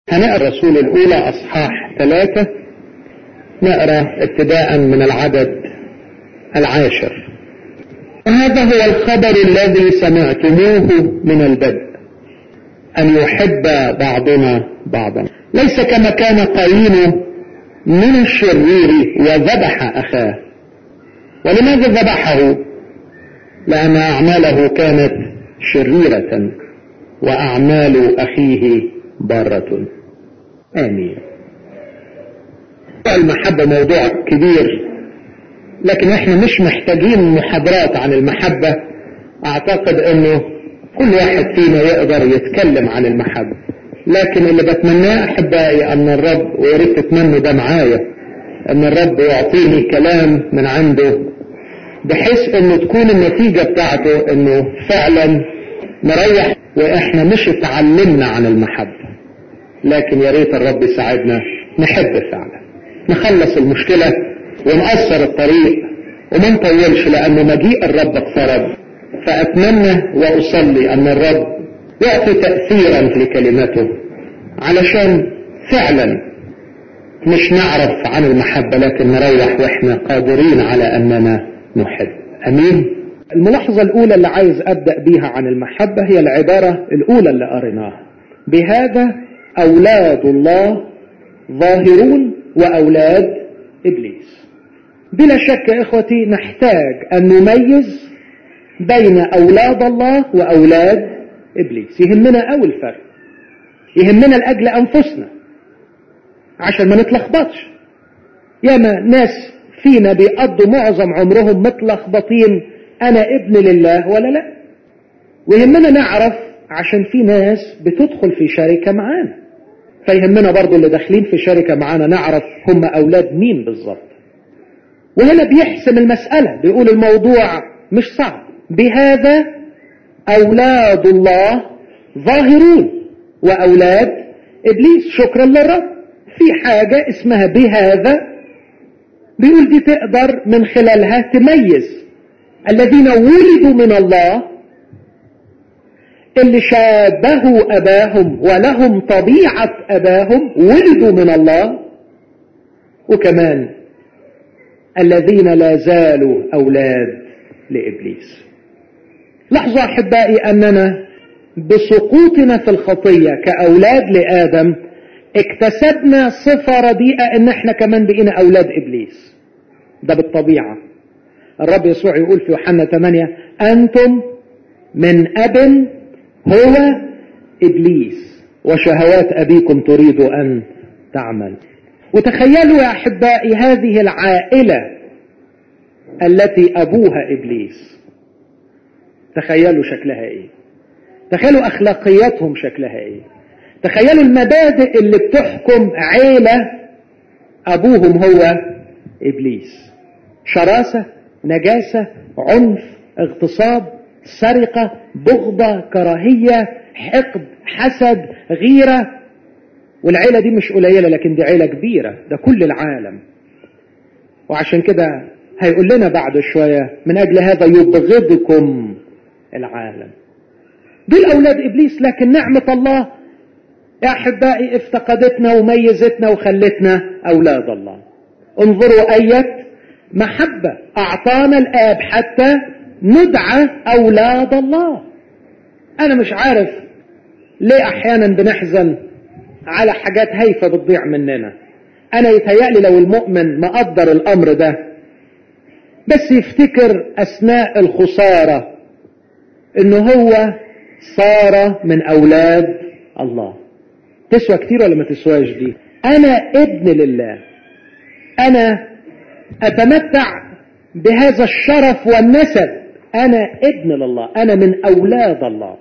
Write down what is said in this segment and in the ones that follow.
هنقرا الرسول الأولى أصحاح ثلاثة نقرا ابتداء من العدد العاشر وهذا هو الخبر الذي سمعتموه من البدء أن يحب بعضنا بعضا ليس كما كان قايين من الشرير وذبح أخاه ولماذا ذبحه لأن أعماله كانت شريرة وأعمال أخيه بارة آمين المحبة موضوع كبير لكن احنا مش محتاجين محاضرات عن المحبة اعتقد انه كل واحد فينا يقدر يتكلم عن المحبة لكن اللي بتمناه احبائي ان الرب وياريت تتمنوا ده معايا ان الرب يعطيني كلام من عنده بحيث انه تكون النتيجة بتاعته انه فعلا نريح واحنا مش اتعلمنا عن المحبة لكن يا ريت الرب يساعدنا نحب فعلا نخلص المشكلة ونقصر الطريق وما نطولش لأنه مجيء الرب اقترب فأتمنى وأصلي أن الرب يعطي تأثيرا لكلمته علشان فعلا مش نعرف عن المحبة لكن نريح وإحنا قادرين على أننا نحب أمين الملاحظة الأولى اللي عايز أبدأ بيها عن المحبة هي العبارة الأولى اللي قريناها بهذا أولاد الله ظاهرون وأولاد إبليس بلا شك يا إخوتي نحتاج أن نميز بين أولاد الله وأولاد إبليس يهمنا أول فرق يهمنا لأجل أنفسنا عشان ما نتلخبطش ياما ناس فينا بيقضوا معظم عمرهم متلخبطين أنا ابن لله ولا لا ويهمنا نعرف عشان في ناس بتدخل في شركة معانا فيهمنا برضو اللي داخلين في شركة معانا نعرف هم أولاد مين بالظبط وهنا بيحسم المسألة بيقول الموضوع مش صعب بهذا أولاد الله ظاهرون وأولاد إبليس شكرا للرب في حاجة اسمها بهذا بيقول دي تقدر من خلالها تميز الذين ولدوا من الله اللي شابهوا أباهم ولهم طبيعة أباهم ولدوا من الله وكمان الذين لا زالوا أولاد لإبليس لحظة أحبائي أننا بسقوطنا في الخطية كأولاد لآدم اكتسبنا صفة رديئة ان احنا كمان بقينا أولاد إبليس ده بالطبيعة الرب يسوع يقول في يوحنا 8 أنتم من أب هو إبليس وشهوات أبيكم تريد أن تعمل وتخيلوا يا أحبائي هذه العائلة التي أبوها إبليس تخيلوا شكلها إيه تخيلوا أخلاقياتهم شكلها إيه تخيلوا المبادئ اللي بتحكم عيلة أبوهم هو إبليس شراسة نجاسة عنف اغتصاب سرقة بغضة كراهية حقد حسد غيرة والعيلة دي مش قليلة لكن دي عيلة كبيرة ده كل العالم وعشان كده هيقول لنا بعد شوية من أجل هذا يبغضكم العالم دول أولاد إبليس لكن نعمة الله يا أحبائي افتقدتنا وميزتنا وخلتنا أولاد الله انظروا أية محبة أعطانا الآب حتى ندعى أولاد الله أنا مش عارف ليه أحيانا بنحزن على حاجات هايفة بتضيع مننا أنا يتهيألي لو المؤمن ما قدر الأمر ده بس يفتكر أثناء الخسارة إنه هو صار من أولاد الله تسوى كتير ولا ما تسواش دي أنا ابن لله أنا أتمتع بهذا الشرف والنسب أنا ابن لله أنا من أولاد الله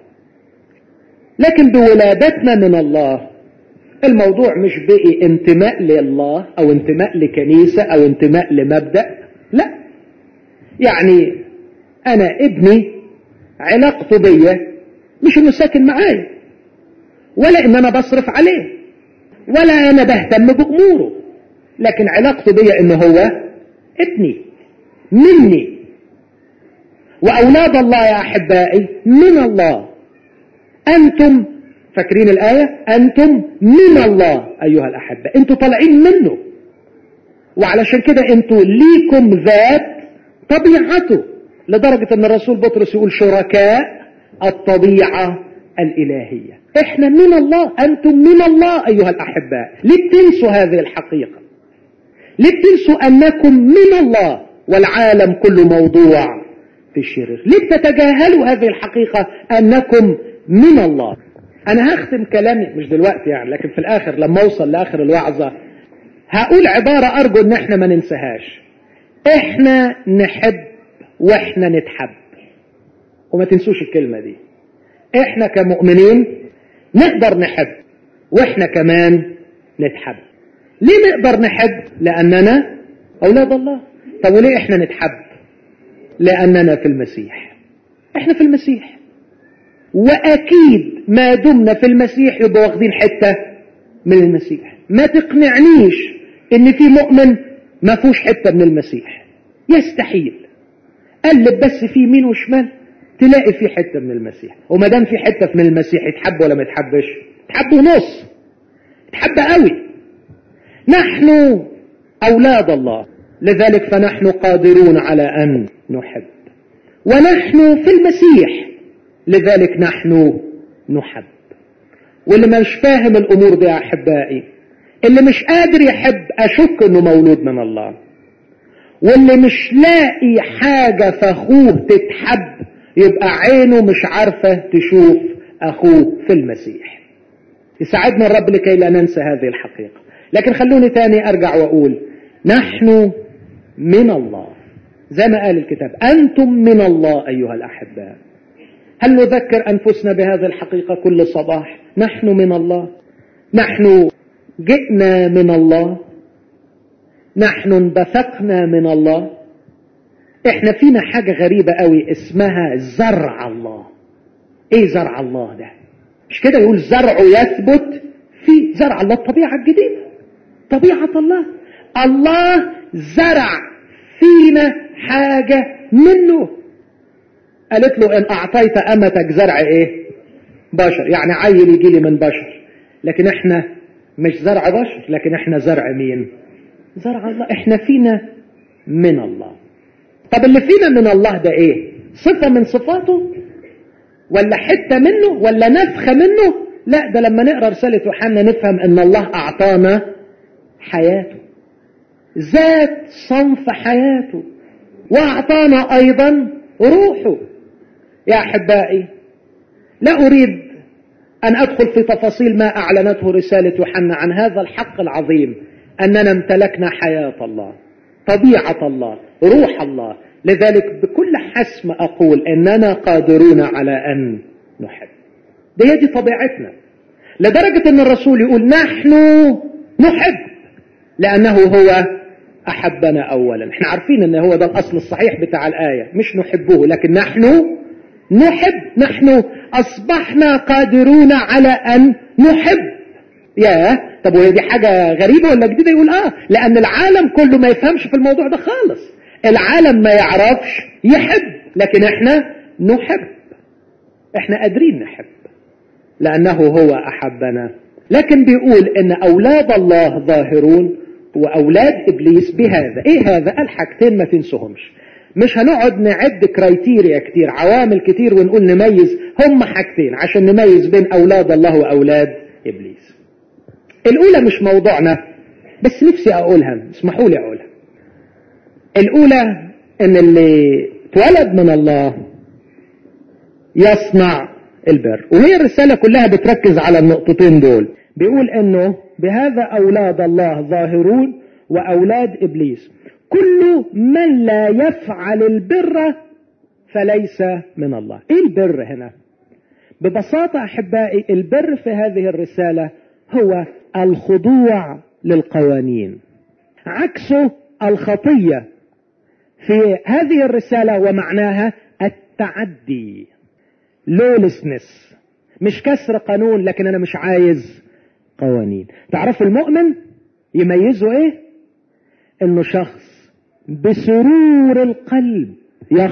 لكن بولادتنا من الله الموضوع مش بقي انتماء لله أو انتماء لكنيسة أو انتماء لمبدأ لا يعني أنا ابني علاقته بيا مش انه ساكن معايا ولا ان انا بصرف عليه ولا انا بهتم باموره لكن علاقته بيا ان هو ابني مني واولاد الله يا احبائي من الله انتم فاكرين الآية أنتم من الله أيها الأحبة أنتم طالعين منه وعلشان كده أنتم ليكم ذات طبيعته لدرجة أن الرسول بطرس يقول شركاء الطبيعة الإلهية إحنا من الله أنتم من الله أيها الأحباء ليه بتنسوا هذه الحقيقة ليه بتنسوا أنكم من الله والعالم كله موضوع في الشرير ليه تتجاهلوا هذه الحقيقة أنكم من الله أنا هختم كلامي مش دلوقتي يعني لكن في الآخر لما أوصل لآخر الوعظة هقول عبارة أرجو أن احنا ما ننساهاش احنا نحب واحنا نتحب وما تنسوش الكلمة دي احنا كمؤمنين نقدر نحب واحنا كمان نتحب ليه نقدر نحب لاننا اولاد الله طب وليه احنا نتحب لاننا في المسيح احنا في المسيح واكيد ما دمنا في المسيح يبقى واخدين حته من المسيح ما تقنعنيش ان في مؤمن ما فيهوش حته من المسيح يستحيل قلب بس في يمين وشمال تلاقي في حته من المسيح وما دام في حته من المسيح يتحب ولا ما يتحبش يتحب ونص يتحب قوي نحن اولاد الله لذلك فنحن قادرون على ان نحب ونحن في المسيح لذلك نحن نحب واللي مش فاهم الامور دي يا احبائي اللي مش قادر يحب اشك انه مولود من الله واللي مش لاقي حاجة في اخوه تتحب يبقى عينه مش عارفة تشوف اخوه في المسيح يساعدنا الرب لكي لا ننسى هذه الحقيقة لكن خلوني تاني ارجع واقول نحن من الله زي ما قال الكتاب انتم من الله ايها الاحباء هل نذكر انفسنا بهذه الحقيقة كل صباح نحن من الله نحن جئنا من الله نحن انبثقنا من الله احنا فينا حاجة غريبة قوي اسمها زرع الله ايه زرع الله ده مش كده يقول زرعه يثبت في زرع الله الطبيعة الجديدة طبيعة الله الله زرع فينا حاجة منه قالت له ان اعطيت امتك زرع ايه بشر يعني عيل يجي لي من بشر لكن احنا مش زرع بشر لكن احنا زرع مين زرع الله احنا فينا من الله طب اللي فينا من الله ده ايه صفة من صفاته ولا حتة منه ولا نفخة منه لا ده لما نقرأ رسالة يوحنا نفهم ان الله اعطانا حياته ذات صنف حياته واعطانا ايضا روحه يا احبائي لا اريد ان ادخل في تفاصيل ما اعلنته رسالة يوحنا عن هذا الحق العظيم اننا امتلكنا حياة الله طبيعة الله روح الله لذلك بكل حسم اقول اننا قادرون على ان نحب دي دي طبيعتنا لدرجة ان الرسول يقول نحن نحب لانه هو احبنا اولا احنا عارفين ان هو ده الاصل الصحيح بتاع الاية مش نحبه لكن نحن نحب نحن اصبحنا قادرون على ان نحب يا طب وهي دي حاجة غريبة ولا جديدة يقول اه لان العالم كله ما يفهمش في الموضوع ده خالص العالم ما يعرفش يحب لكن احنا نحب احنا قادرين نحب لانه هو احبنا لكن بيقول ان اولاد الله ظاهرون واولاد ابليس بهذا ايه هذا قال حاجتين ما تنسوهمش مش هنقعد نعد كرايتيريا كتير عوامل كتير ونقول نميز هم حاجتين عشان نميز بين اولاد الله واولاد ابليس الاولى مش موضوعنا بس نفسي اقولها اسمحوا لي اقولها الاولى ان اللي اتولد من الله يصنع البر وهي الرسالة كلها بتركز على النقطتين دول بيقول انه بهذا اولاد الله ظاهرون واولاد ابليس كل من لا يفعل البر فليس من الله ايه البر هنا ببساطة احبائي البر في هذه الرسالة هو الخضوع للقوانين عكسه الخطية في هذه الرسالة ومعناها التعدي لولسنس مش كسر قانون لكن انا مش عايز قوانين تعرفوا المؤمن يميزه ايه انه شخص بسرور القلب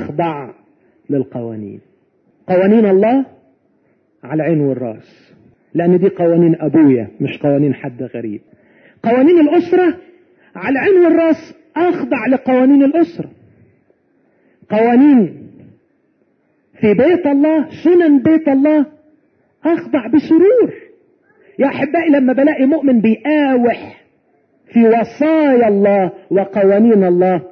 يخضع للقوانين قوانين الله على العين والراس لان دي قوانين ابويا مش قوانين حد غريب قوانين الاسرة على العين والراس اخضع لقوانين الاسرة قوانين في بيت الله سنن بيت الله اخضع بسرور يا احبائي لما بلاقي مؤمن بيقاوح في وصايا الله وقوانين الله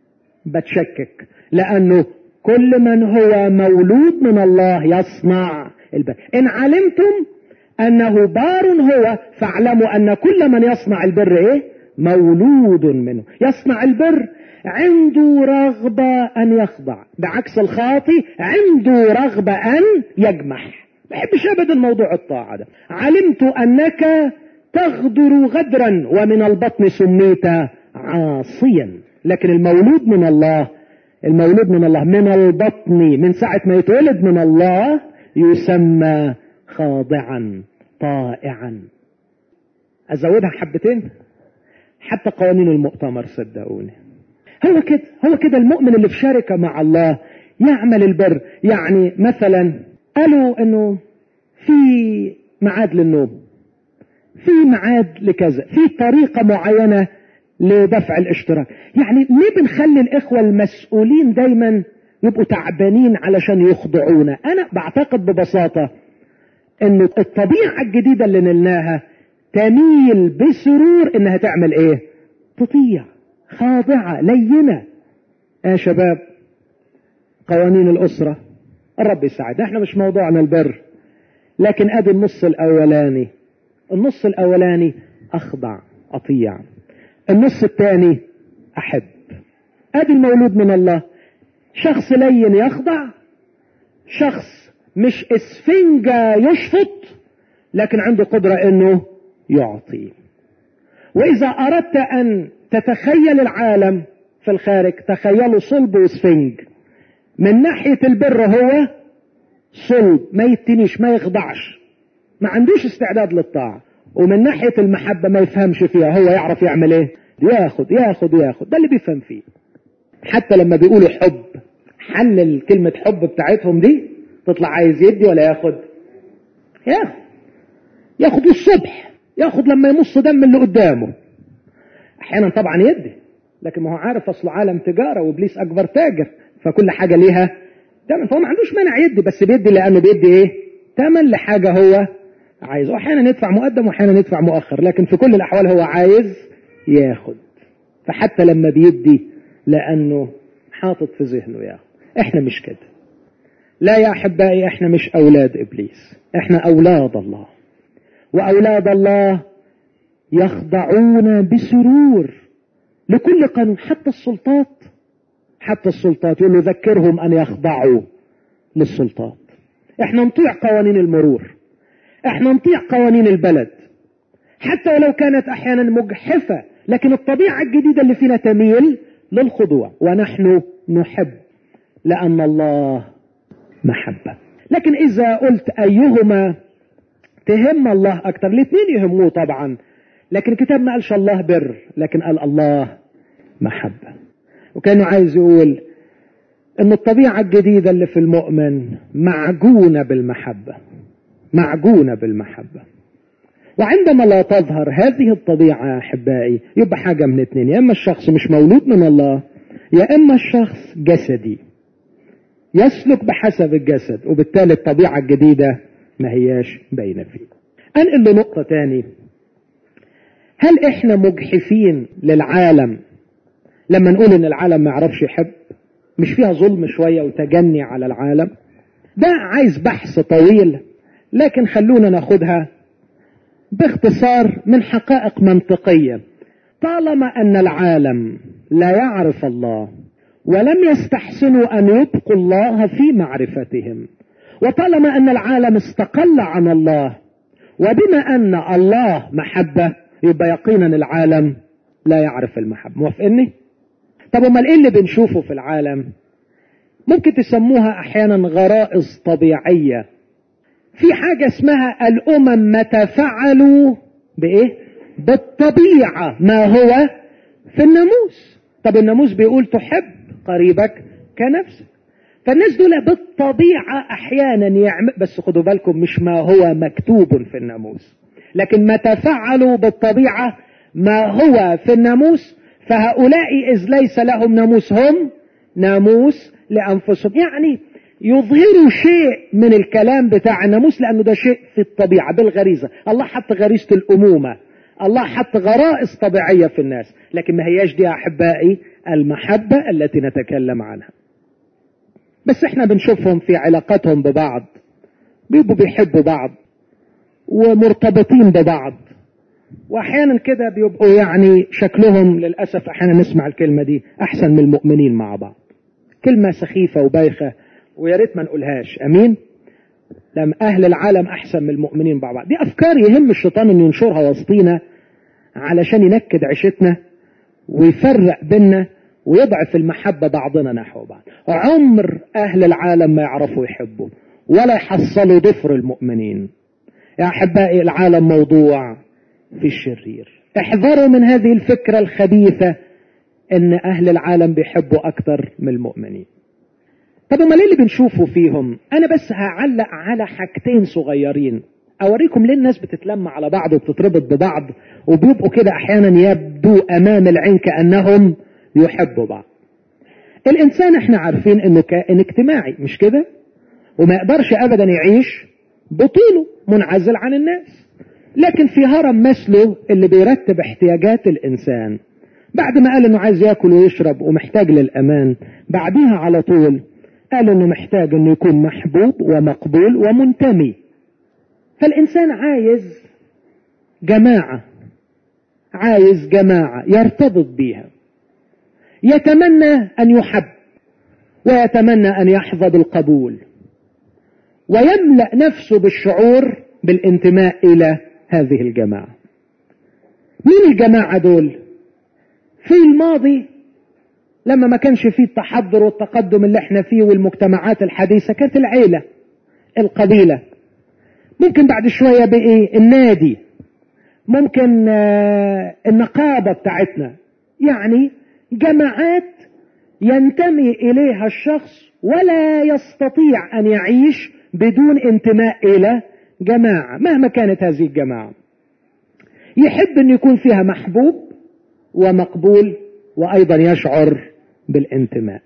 بتشكك لانه كل من هو مولود من الله يصنع البر ان علمتم انه بار هو فاعلموا ان كل من يصنع البر ايه مولود منه يصنع البر عنده رغبة ان يخضع بعكس الخاطي عنده رغبة ان يجمح ما بحبش ابدا موضوع الطاعة ده علمت انك تغدر غدرا ومن البطن سميت عاصيا لكن المولود من الله المولود من الله من البطن من ساعة ما يتولد من الله يسمى خاضعا طائعا ازودها حبتين حتى قوانين المؤتمر صدقوني هو كده هو كده المؤمن اللي في شركة مع الله يعمل البر يعني مثلا قالوا انه في ميعاد للنوم في ميعاد لكذا في طريقة معينة لدفع الاشتراك يعني ليه بنخلي الاخوة المسؤولين دايما يبقوا تعبانين علشان يخضعونا انا بعتقد ببساطة ان الطبيعة الجديدة اللي نلناها تميل بسرور انها تعمل ايه تطيع خاضعة لينة يا شباب قوانين الاسرة الرب يساعدنا احنا مش موضوعنا البر لكن ادي النص الاولاني النص الاولاني اخضع اطيع النص الثاني احب ادي المولود من الله شخص لين يخضع شخص مش اسفنجة يشفط لكن عنده قدرة انه يعطي واذا اردت ان تتخيل العالم في الخارج تخيلوا صلب وسفنج من ناحية البر هو صلب ما يتنيش ما يخضعش ما عندوش استعداد للطاعة ومن ناحية المحبة ما يفهمش فيها هو يعرف يعمل ايه ياخد ياخد ياخد ده اللي بيفهم فيه حتى لما بيقولوا حب حلل كلمة حب بتاعتهم دي تطلع عايز يدي ولا ياخد ياخد ياخد الصبح ياخد لما يمص دم اللي قدامه احيانا طبعا يدي لكن ما هو عارف اصله عالم تجاره وابليس اكبر تاجر فكل حاجه ليها تمن فهو ما عندوش مانع يدي بس بيدي لانه بيدي ايه تمن لحاجه هو عايز واحيانا يدفع مقدم واحيانا يدفع مؤخر لكن في كل الاحوال هو عايز ياخد فحتى لما بيدي لانه حاطط في ذهنه ياخد احنا مش كده لا يا احبائي احنا مش اولاد ابليس احنا اولاد الله واولاد الله يخضعون بسرور لكل قانون حتى السلطات حتى السلطات يقول ذكرهم ان يخضعوا للسلطات احنا نطيع قوانين المرور احنا نطيع قوانين البلد حتى ولو كانت احيانا مجحفة لكن الطبيعة الجديدة اللي فينا تميل للخضوع ونحن نحب لان الله محبة لكن اذا قلت ايهما تهم الله اكتر الاثنين يهموه طبعا لكن الكتاب ما قالش الله بر لكن قال الله محبة وكانه عايز يقول ان الطبيعة الجديدة اللي في المؤمن معجونة بالمحبة معجونة بالمحبة وعندما لا تظهر هذه الطبيعة يا أحبائي يبقى حاجة من اتنين يا إما الشخص مش مولود من الله يا إما الشخص جسدي يسلك بحسب الجسد وبالتالي الطبيعة الجديدة ما هياش باينة فيه أنقل لنقطة تاني هل إحنا مجحفين للعالم لما نقول إن العالم ما يعرفش يحب مش فيها ظلم شوية وتجني على العالم ده عايز بحث طويل لكن خلونا ناخدها باختصار من حقائق منطقية طالما أن العالم لا يعرف الله ولم يستحسنوا أن يبقوا الله في معرفتهم وطالما أن العالم استقل عن الله وبما أن الله محبة يبقى يقينا العالم لا يعرف المحبة موافقني؟ طب امال ايه اللي بنشوفه في العالم ممكن تسموها احيانا غرائز طبيعية في حاجة اسمها الامم متى فعلوا بايه بالطبيعة ما هو في الناموس طب الناموس بيقول تحب قريبك كنفسك فالناس دول بالطبيعة احيانا يعمل بس خدوا بالكم مش ما هو مكتوب في الناموس لكن متى فعلوا بالطبيعة ما هو في الناموس فهؤلاء إذ ليس لهم ناموس هم ناموس لأنفسهم يعني يظهروا شيء من الكلام بتاع الناموس لأنه ده شيء في الطبيعة بالغريزة الله حط غريزة الأمومة الله حط غرائز طبيعية في الناس لكن ما هياش دي أحبائي المحبة التي نتكلم عنها بس احنا بنشوفهم في علاقتهم ببعض بيبقوا بيحبوا بعض ومرتبطين ببعض واحيانا كده بيبقوا يعني شكلهم للاسف احيانا نسمع الكلمه دي احسن من المؤمنين مع بعض كلمه سخيفه وبايخه ويا ريت ما نقولهاش امين لم اهل العالم احسن من المؤمنين مع بعض دي افكار يهم الشيطان انه ينشرها وسطينا علشان ينكد عيشتنا ويفرق بينا ويضعف المحبة بعضنا نحو بعض عمر أهل العالم ما يعرفوا يحبوا ولا يحصلوا ضفر المؤمنين يا أحبائي العالم موضوع في الشرير احذروا من هذه الفكرة الخبيثة ان اهل العالم بيحبوا اكتر من المؤمنين طب امال ايه اللي بنشوفه فيهم انا بس هعلق على حاجتين صغيرين اوريكم ليه الناس بتتلم على بعض وبتتربط ببعض وبيبقوا كده احيانا يبدو امام العين كانهم يحبوا بعض الانسان احنا عارفين انه كائن اجتماعي مش كده وما يقدرش ابدا يعيش بطوله منعزل عن الناس لكن في هرم مسلو اللي بيرتب احتياجات الانسان بعد ما قال انه عايز ياكل ويشرب ومحتاج للامان بعدها على طول قال انه محتاج انه يكون محبوب ومقبول ومنتمي فالانسان عايز جماعه عايز جماعه يرتبط بيها يتمنى ان يحب ويتمنى ان يحظى بالقبول ويملا نفسه بالشعور بالانتماء الى هذه الجماعه مين الجماعه دول في الماضي لما ما كانش فيه التحضر والتقدم اللي احنا فيه والمجتمعات الحديثه كانت العيله القبيله ممكن بعد شويه بايه النادي ممكن آه النقابه بتاعتنا يعني جماعات ينتمي اليها الشخص ولا يستطيع ان يعيش بدون انتماء الى جماعه مهما كانت هذه الجماعه يحب ان يكون فيها محبوب ومقبول وايضا يشعر بالانتماء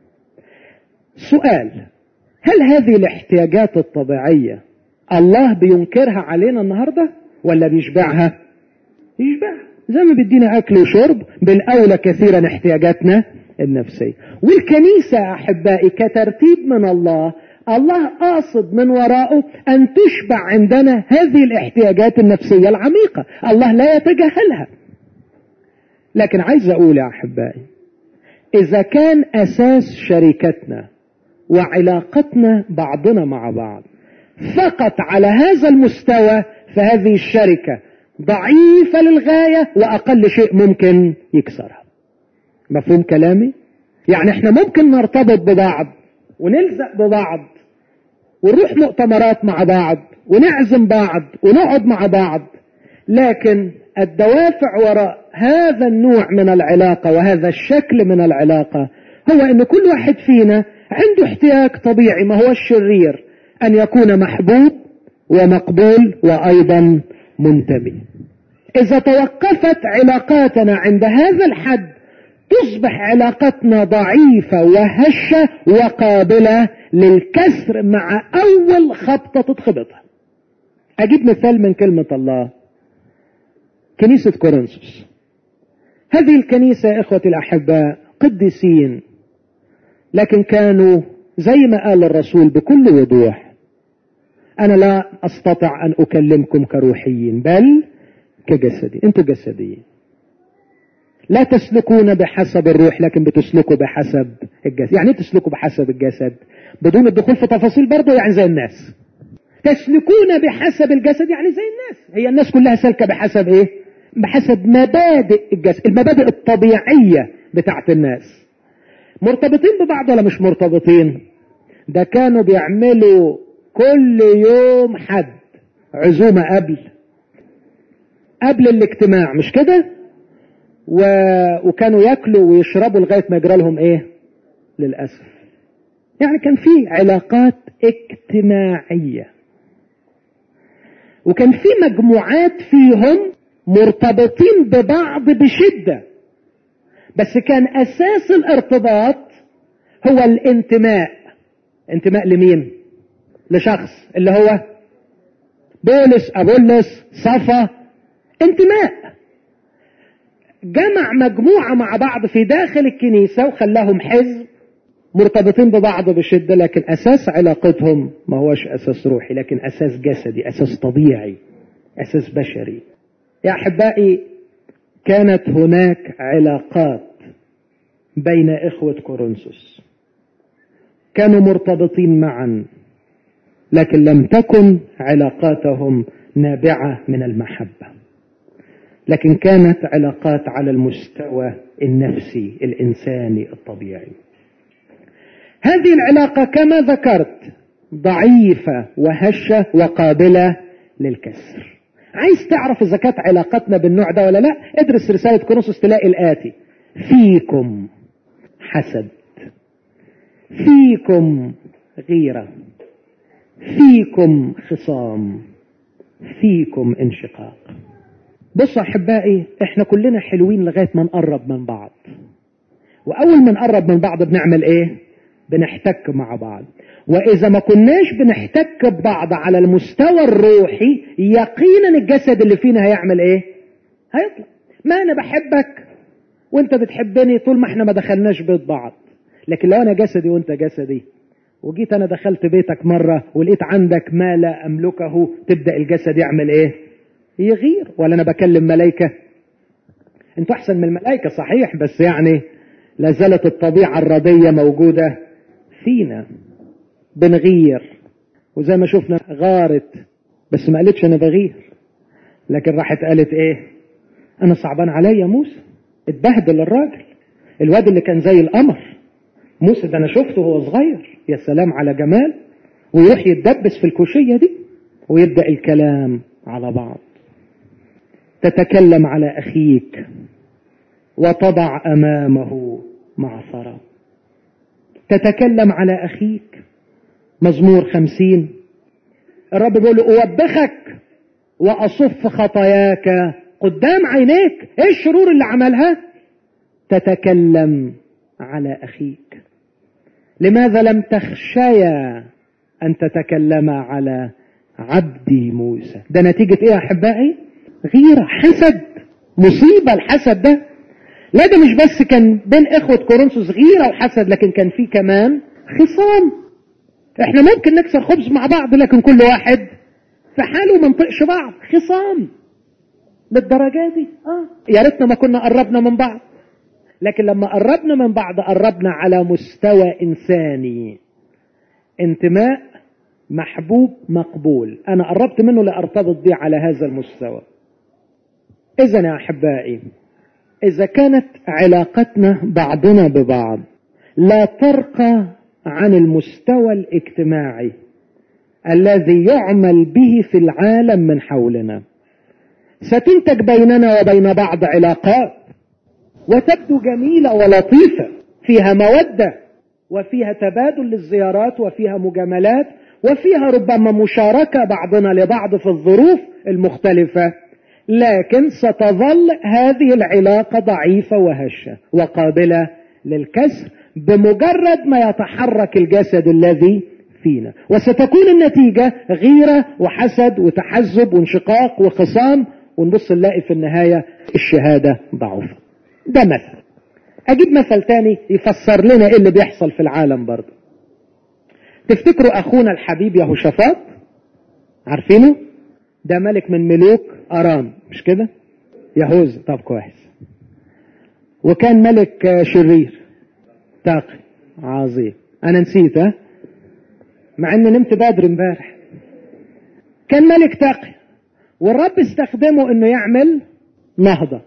سؤال هل هذه الاحتياجات الطبيعيه الله بينكرها علينا النهارده ولا بيشبعها يشبعها زي ما بيدينا اكل وشرب بالاولى كثيرا احتياجاتنا النفسيه والكنيسه احبائي كترتيب من الله الله قاصد من وراءه ان تشبع عندنا هذه الاحتياجات النفسيه العميقه الله لا يتجاهلها لكن عايز اقول يا احبائي اذا كان اساس شركتنا وعلاقتنا بعضنا مع بعض فقط على هذا المستوى فهذه الشركه ضعيفه للغايه واقل شيء ممكن يكسرها مفهوم كلامي يعني احنا ممكن نرتبط ببعض ونلزق ببعض ونروح مؤتمرات مع بعض ونعزم بعض ونقعد مع بعض لكن الدوافع وراء هذا النوع من العلاقة وهذا الشكل من العلاقة هو ان كل واحد فينا عنده احتياج طبيعي ما هو الشرير ان يكون محبوب ومقبول وايضا منتمي اذا توقفت علاقاتنا عند هذا الحد تصبح علاقتنا ضعيفة وهشة وقابلة للكسر مع أول خبطة تتخبطها أجيب مثال من كلمة الله كنيسة كورنثوس هذه الكنيسة يا إخوتي الأحباء قديسين لكن كانوا زي ما قال الرسول بكل وضوح أنا لا أستطيع أن أكلمكم كروحيين بل كجسدي أنتوا جسديين لا تسلكون بحسب الروح لكن بتسلكوا بحسب الجسد يعني ايه تسلكوا بحسب الجسد بدون الدخول في تفاصيل برضه يعني زي الناس تسلكون بحسب الجسد يعني زي الناس هي الناس كلها سالكه بحسب ايه بحسب مبادئ الجسد المبادئ الطبيعيه بتاعت الناس مرتبطين ببعض ولا مش مرتبطين ده كانوا بيعملوا كل يوم حد عزومه قبل قبل الاجتماع مش كده و... وكانوا ياكلوا ويشربوا لغايه ما يجرى لهم ايه للاسف يعني كان في علاقات اجتماعية وكان في مجموعات فيهم مرتبطين ببعض بشدة بس كان أساس الارتباط هو الانتماء انتماء لمين لشخص اللي هو بولس أبولس صفا انتماء جمع مجموعة مع بعض في داخل الكنيسة وخلاهم حزب مرتبطين ببعض بشدة لكن أساس علاقتهم ما هوش أساس روحي لكن أساس جسدي أساس طبيعي أساس بشري يا أحبائي كانت هناك علاقات بين إخوة كورنثوس كانوا مرتبطين معا لكن لم تكن علاقاتهم نابعة من المحبة لكن كانت علاقات على المستوى النفسي الإنساني الطبيعي هذه العلاقة كما ذكرت ضعيفة وهشة وقابلة للكسر عايز تعرف إذا كانت علاقتنا بالنوع ده ولا لا ادرس رسالة كورنثوس تلاقي الآتي فيكم حسد فيكم غيرة فيكم خصام فيكم انشقاق بصوا احبائي احنا كلنا حلوين لغايه ما نقرب من بعض واول ما نقرب من بعض بنعمل ايه بنحتك مع بعض واذا ما كناش بنحتك ببعض على المستوى الروحي يقينا الجسد اللي فينا هيعمل ايه هيطلع ما انا بحبك وانت بتحبني طول ما احنا ما دخلناش بيت بعض لكن لو انا جسدي وانت جسدي وجيت انا دخلت بيتك مرة ولقيت عندك ما لا املكه تبدأ الجسد يعمل ايه يغير ولا انا بكلم ملايكة انتوا احسن من الملائكة صحيح بس يعني لا زالت الطبيعة الردية موجودة فينا بنغير وزي ما شفنا غارت بس ما قالتش انا بغير لكن راحت قالت ايه انا صعبان عليا موسى اتبهدل الراجل الواد اللي كان زي القمر موسى ده انا شفته وهو صغير يا سلام على جمال ويروح يتدبس في الكوشية دي ويبدأ الكلام على بعض تتكلم على أخيك وتضع أمامه معصرة تتكلم على أخيك مزمور خمسين الرب بيقول أوبخك وأصف خطاياك قدام عينيك ايه الشرور اللي عملها تتكلم على أخيك لماذا لم تخشيا أن تتكلم على عبدي موسى ده نتيجة إيه يا أحبائي غيرة حسد مصيبة الحسد ده لا ده مش بس كان بين إخوة كورنثوس غيرة وحسد لكن كان في كمان خصام احنا ممكن نكسر خبز مع بعض لكن كل واحد في حاله ما نطقش بعض خصام للدرجة دي اه يا ريتنا ما كنا قربنا من بعض لكن لما قربنا من بعض قربنا على مستوى انساني انتماء محبوب مقبول انا قربت منه لارتبط بيه على هذا المستوى اذا يا احبائي اذا كانت علاقتنا بعضنا ببعض لا ترقى عن المستوى الاجتماعي الذي يعمل به في العالم من حولنا ستنتج بيننا وبين بعض علاقات وتبدو جميلة ولطيفة فيها مودة وفيها تبادل للزيارات وفيها مجاملات وفيها ربما مشاركة بعضنا لبعض في الظروف المختلفة لكن ستظل هذه العلاقة ضعيفة وهشة وقابلة للكسر بمجرد ما يتحرك الجسد الذي فينا وستكون النتيجة غيرة وحسد وتحزب وانشقاق وخصام ونبص نلاقي في النهاية الشهادة ضعيفة ده مثل اجيب مثل تاني يفسر لنا ايه اللي بيحصل في العالم برضه تفتكروا اخونا الحبيب يهوشافاط عارفينه ده ملك من ملوك ارام مش كده يهوذا طب كويس وكان ملك شرير تاقي عظيم انا نسيت ها مع اني نمت بدري امبارح كان ملك تاقي والرب استخدمه انه يعمل نهضه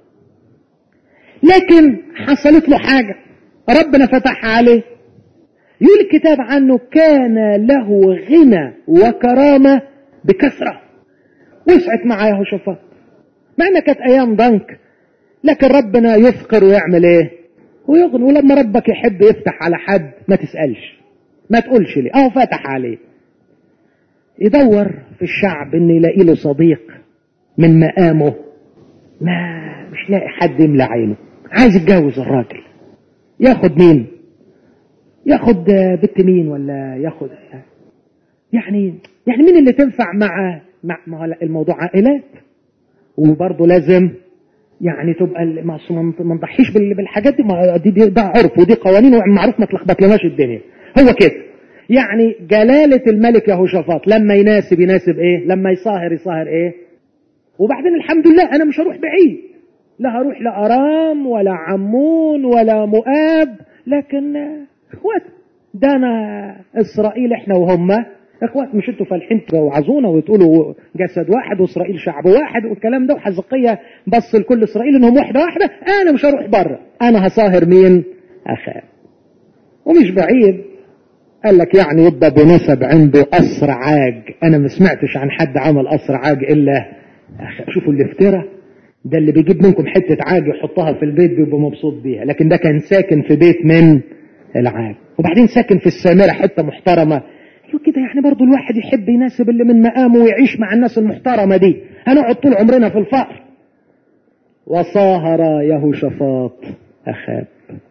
لكن حصلت له حاجة ربنا فتحها عليه يقول الكتاب عنه كان له غنى وكرامة بكثرة وسعت مع يهوشافاط مع انها كانت ايام ضنك لكن ربنا يفقر ويعمل ايه ويغني ولما ربك يحب يفتح على حد ما تسألش ما تقولش لي اهو فتح عليه يدور في الشعب ان يلاقي له صديق من مقامه ما مش لاقي حد يملى عينه عايز يتجوز الراجل ياخد مين ياخد بنت مين ولا ياخد يعني يعني مين اللي تنفع مع مع ما الموضوع عائلات وبرضه لازم يعني تبقى ما نضحيش بالحاجات دي ما دي, دي ده عرف ودي قوانين ومعروف ما تلخبط لناش الدنيا هو كده يعني جلالة الملك يهوشافاط لما يناسب يناسب ايه لما يصاهر يصاهر ايه وبعدين الحمد لله انا مش هروح بعيد لا هروح لا ارام ولا عمون ولا مؤاب لكن اخوات ده انا اسرائيل احنا وهم اخوات مش انتوا فالحين توعظونا وتقولوا جسد واحد واسرائيل شعب واحد والكلام ده وحزقية بص لكل اسرائيل انهم واحده واحده انا مش هروح بره انا هصاهر مين اخاه ومش بعيد قال لك يعني يبقى بنسب عنده قصر عاج انا ما سمعتش عن حد عمل قصر عاج الا شوفوا الافتراء ده اللي بيجيب منكم حتة عاج يحطها في البيت بيبقى مبسوط بيها لكن ده كان ساكن في بيت من العاج وبعدين ساكن في السامرة حتة محترمة ايوه كده يعني برضو الواحد يحب يناسب اللي من مقامه ويعيش مع الناس المحترمة دي هنقعد طول عمرنا في الفقر وصاهر يهوشافاط أخاب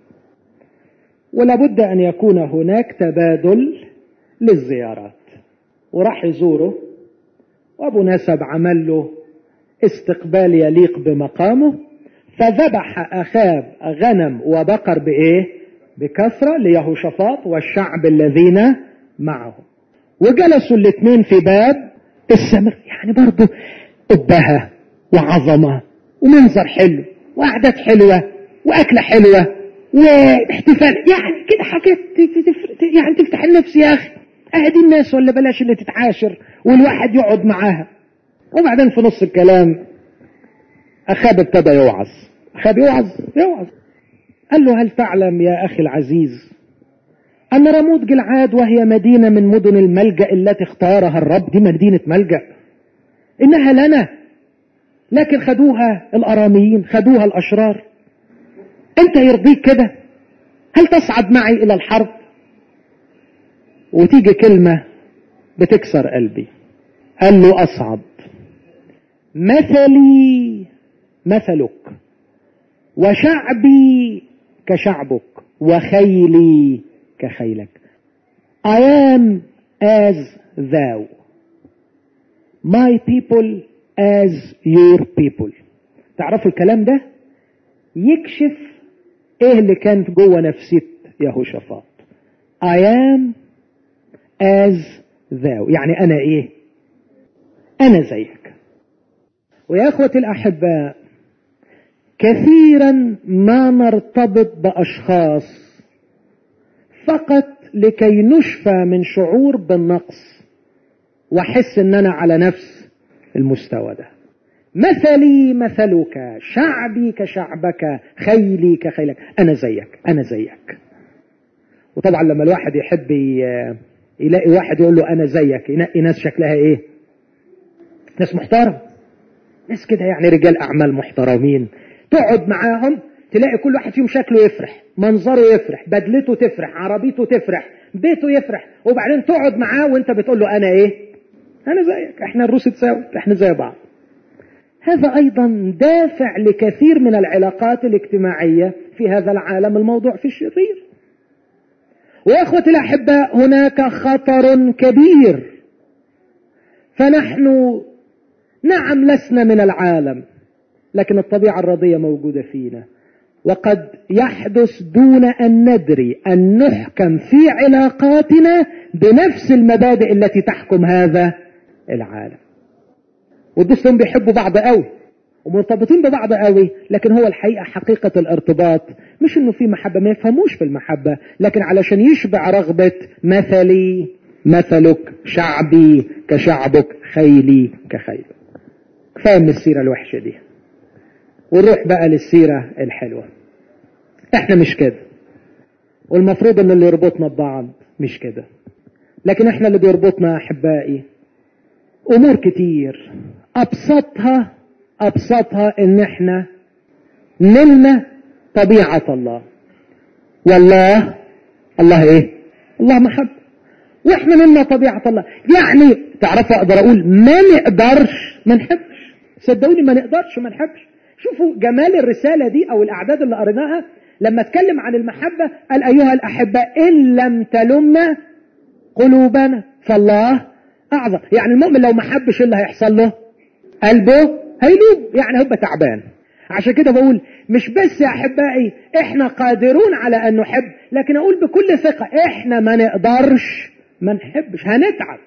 ولابد أن يكون هناك تبادل للزيارات وراح يزوره وأبو نسب عمل له استقبال يليق بمقامه فذبح أخاب غنم وبقر بإيه بكثرة ليهوشافاط والشعب الذين معه وجلسوا الاثنين في باب السمر يعني برضه أبهة وعظمة ومنظر حلو وقعدات حلوة وأكلة حلوة واحتفال يعني كده حاجات يعني تفتح النفس يا أخي أهدي الناس ولا بلاش اللي تتعاشر والواحد يقعد معاها وبعدين في نص الكلام أخاب ابتدى يوعظ أخاب يوعظ يوعظ قال له هل تعلم يا أخي العزيز أن رموت جلعاد وهي مدينة من مدن الملجأ التي اختارها الرب دي مدينة ملجأ إنها لنا لكن خدوها الأراميين خدوها الأشرار أنت يرضيك كده هل تصعد معي إلى الحرب وتيجي كلمة بتكسر قلبي قال له أصعد مثلي مثلك وشعبي كشعبك وخيلي كخيلك I am as thou my people as your people تعرفوا الكلام ده يكشف ايه اللي كان جوه نفسية يهوشافاط I am as thou يعني انا ايه انا زيك ويا اخوتي الاحباء كثيرا ما نرتبط باشخاص فقط لكي نشفى من شعور بالنقص واحس ان انا على نفس المستوى ده مثلي مثلك شعبي كشعبك خيلي كخيلك انا زيك انا زيك وطبعا لما الواحد يحب يلاقي واحد يقول له انا زيك ينقي ناس شكلها ايه ناس محترم ناس كده يعني رجال اعمال محترمين تقعد معاهم تلاقي كل واحد فيهم شكله يفرح منظره يفرح بدلته تفرح عربيته تفرح بيته يفرح وبعدين تقعد معاه وانت بتقول له انا ايه انا زيك احنا الروس تساوي احنا زي بعض هذا ايضا دافع لكثير من العلاقات الاجتماعية في هذا العالم الموضوع في الشرير ويا اخوتي الاحباء هناك خطر كبير فنحن نعم لسنا من العالم لكن الطبيعة الرضية موجودة فينا وقد يحدث دون أن ندري أن نحكم في علاقاتنا بنفس المبادئ التي تحكم هذا العالم والدوستهم بيحبوا بعض قوي ومرتبطين ببعض قوي لكن هو الحقيقة حقيقة الارتباط مش انه في محبة ما يفهموش في المحبة لكن علشان يشبع رغبة مثلي مثلك شعبي كشعبك خيلي كخيلك كفاية من السيرة الوحشة دي ونروح بقى للسيرة الحلوة احنا مش كده والمفروض ان اللي يربطنا ببعض مش كده لكن احنا اللي بيربطنا احبائي امور كتير ابسطها ابسطها ان احنا نلنا طبيعة الله والله الله ايه الله محب واحنا منا طبيعة الله يعني تعرفوا اقدر اقول ما نقدرش ما نحبش صدقوني ما نقدرش ما نحبش شوفوا جمال الرسالة دي او الاعداد اللي قريناها لما اتكلم عن المحبة قال ايها الاحبة ان لم تلمنا قلوبنا فالله اعظم يعني المؤمن لو ما حبش اللي هيحصل له قلبه هيلوب يعني هيبقى تعبان عشان كده بقول مش بس يا احبائي احنا قادرون على ان نحب لكن اقول بكل ثقة احنا ما نقدرش ما نحبش هنتعب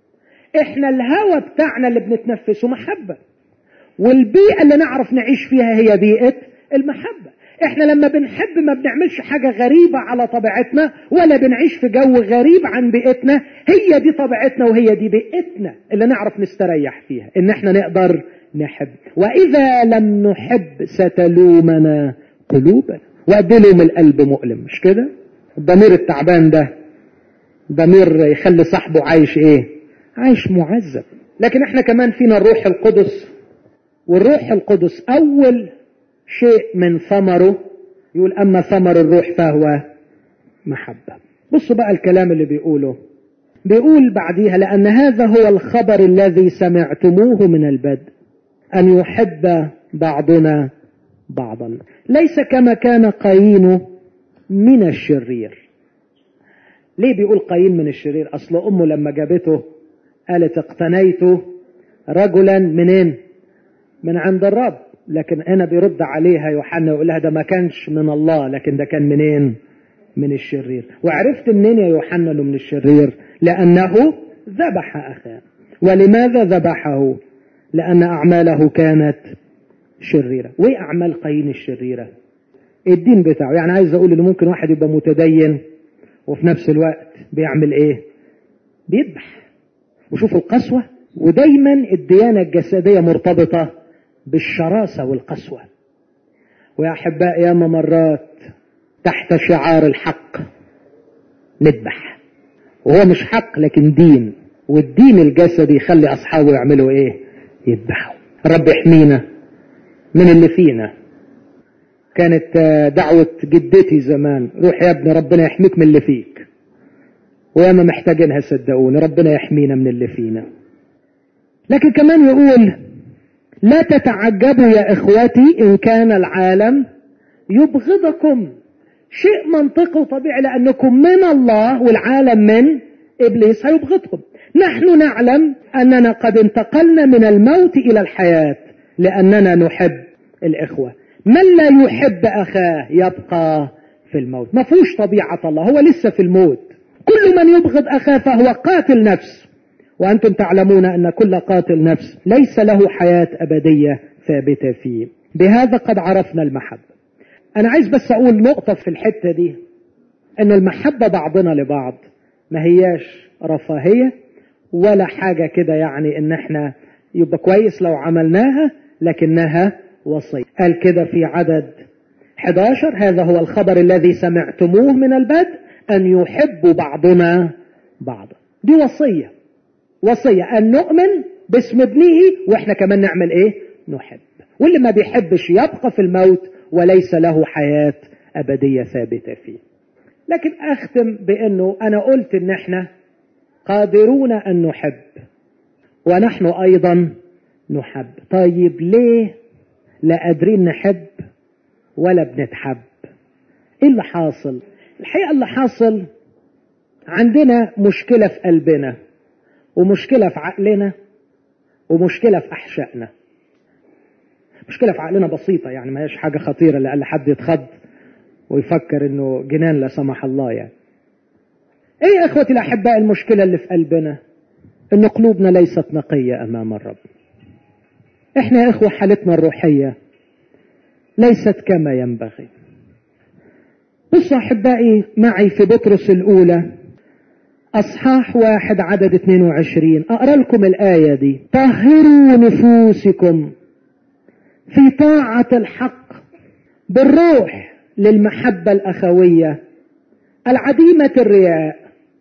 احنا الهوى بتاعنا اللي بنتنفسه محبة والبيئة اللي نعرف نعيش فيها هي بيئة المحبة احنا لما بنحب ما بنعملش حاجة غريبة على طبيعتنا ولا بنعيش في جو غريب عن بيئتنا هي دي طبيعتنا وهي دي بيئتنا اللي نعرف نستريح فيها ان احنا نقدر نحب واذا لم نحب ستلومنا قلوبنا وقد لوم القلب مؤلم مش كده الضمير التعبان ده ضمير يخلي صاحبه عايش ايه عايش معذب لكن احنا كمان فينا الروح القدس والروح القدس اول شيء من ثمره يقول اما ثمر الروح فهو محبة بصوا بقى الكلام اللي بيقوله بيقول بعديها لان هذا هو الخبر الذي سمعتموه من البدء ان يحب بعضنا بعضا ليس كما كان قايين من الشرير ليه بيقول قايين من الشرير اصل امه لما جابته قالت اقتنيت رجلا منين من عند الرب لكن هنا بيرد عليها يوحنا يقول لها ده ما كانش من الله لكن ده كان منين من الشرير وعرفت منين يا يوحنا انه من الشرير لانه ذبح اخاه ولماذا ذبحه لان اعماله كانت شريره وايه اعمال قايين الشريره الدين بتاعه يعني عايز اقول ان ممكن واحد يبقى متدين وفي نفس الوقت بيعمل ايه بيذبح وشوف القسوة ودايما الديانة الجسدية مرتبطة بالشراسة والقسوة ويا أحباء ياما مرات تحت شعار الحق نذبح وهو مش حق لكن دين والدين الجسدي يخلي أصحابه يعملوا إيه يذبحوا الرب يحمينا من اللي فينا كانت دعوة جدتي زمان روح يا ابني ربنا يحميك من اللي فيك وياما محتاجينها صدقوني ربنا يحمينا من اللي فينا لكن كمان يقول لا تتعجبوا يا اخوتي ان كان العالم يبغضكم شيء منطقي وطبيعي لانكم من الله والعالم من ابليس هيبغضكم نحن نعلم اننا قد انتقلنا من الموت الى الحياه لاننا نحب الاخوه من لا يحب اخاه يبقى في الموت ما فيهوش طبيعه الله هو لسه في الموت كل من يبغض اخاه فهو قاتل نفس وانتم تعلمون ان كل قاتل نفس ليس له حياه ابديه ثابته فيه بهذا قد عرفنا المحبه انا عايز بس اقول نقطه في الحته دي ان المحبه بعضنا لبعض ما هياش رفاهيه ولا حاجه كده يعني ان احنا يبقى كويس لو عملناها لكنها وصيه قال كده في عدد 11 هذا هو الخبر الذي سمعتموه من البدء أن يحب بعضنا بعضا دي وصية وصية أن نؤمن باسم ابنه وإحنا كمان نعمل إيه نحب واللي ما بيحبش يبقى في الموت وليس له حياة أبدية ثابتة فيه لكن أختم بأنه أنا قلت إن إحنا قادرون أن نحب ونحن أيضا نحب طيب ليه لا قادرين نحب ولا بنتحب ايه اللي حاصل الحقيقة اللي حاصل عندنا مشكلة في قلبنا ومشكلة في عقلنا ومشكلة في أحشائنا مشكلة في عقلنا بسيطة يعني ما هيش حاجة خطيرة لأن حد يتخض ويفكر انه جنان لا سمح الله يعني ايه يا اخوتي الاحباء المشكلة اللي في قلبنا ان قلوبنا ليست نقية امام الرب احنا يا اخوة حالتنا الروحية ليست كما ينبغي بصوا احبائي معي في بطرس الاولى اصحاح واحد عدد 22 اقرا لكم الايه دي طهروا نفوسكم في طاعه الحق بالروح للمحبه الاخويه العديمه الرياء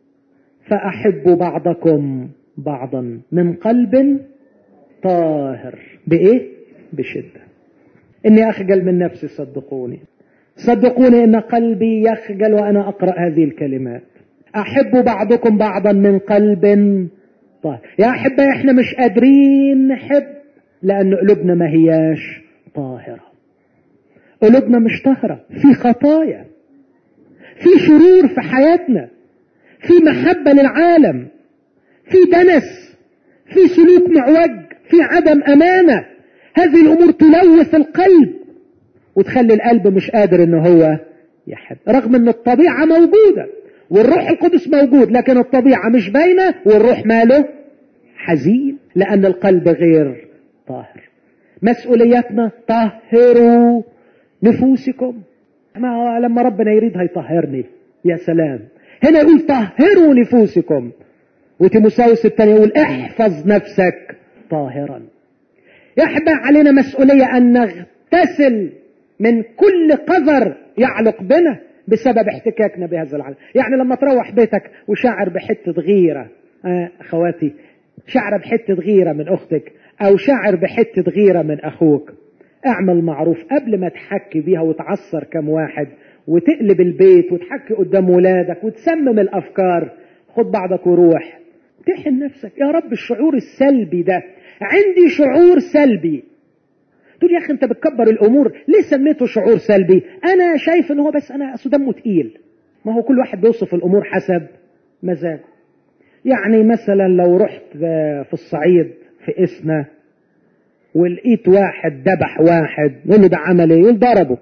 فاحبوا بعضكم بعضا من قلب طاهر بايه بشده اني اخجل من نفسي صدقوني صدقوني ان قلبي يخجل وانا اقرا هذه الكلمات احبوا بعضكم بعضا من قلب طاهر يا احبة احنا مش قادرين نحب لان قلوبنا ما هياش طاهرة قلوبنا مش طاهرة في خطايا في شرور في حياتنا في محبة للعالم في دنس في سلوك معوج في عدم امانة هذه الامور تلوث القلب وتخلي القلب مش قادر ان هو يحب رغم ان الطبيعة موجودة والروح القدس موجود لكن الطبيعة مش باينة والروح ماله حزين لان القلب غير طاهر مسؤوليتنا طهروا نفوسكم ما لما ربنا يريد هيطهرني يا سلام هنا يقول طهروا نفوسكم وتيموساوس الثاني يقول احفظ نفسك طاهرا يحبى علينا مسؤولية ان نغتسل من كل قذر يعلق بنا بسبب احتكاكنا بهذا العالم يعني لما تروح بيتك وشعر بحتة غيرة آه اخواتي شعر بحتة غيرة من اختك او شعر بحتة غيرة من اخوك اعمل معروف قبل ما تحكي بيها وتعصر كم واحد وتقلب البيت وتحكي قدام ولادك وتسمم الافكار خد بعضك وروح تحن نفسك يا رب الشعور السلبي ده عندي شعور سلبي تقول يا اخي انت بتكبر الامور ليه سميته شعور سلبي انا شايف ان هو بس انا اصل دمه تقيل ما هو كل واحد بيوصف الامور حسب مزاجه يعني مثلا لو رحت في الصعيد في اسنا ولقيت واحد ذبح واحد يقول له ده عمل ايه يقول ضربه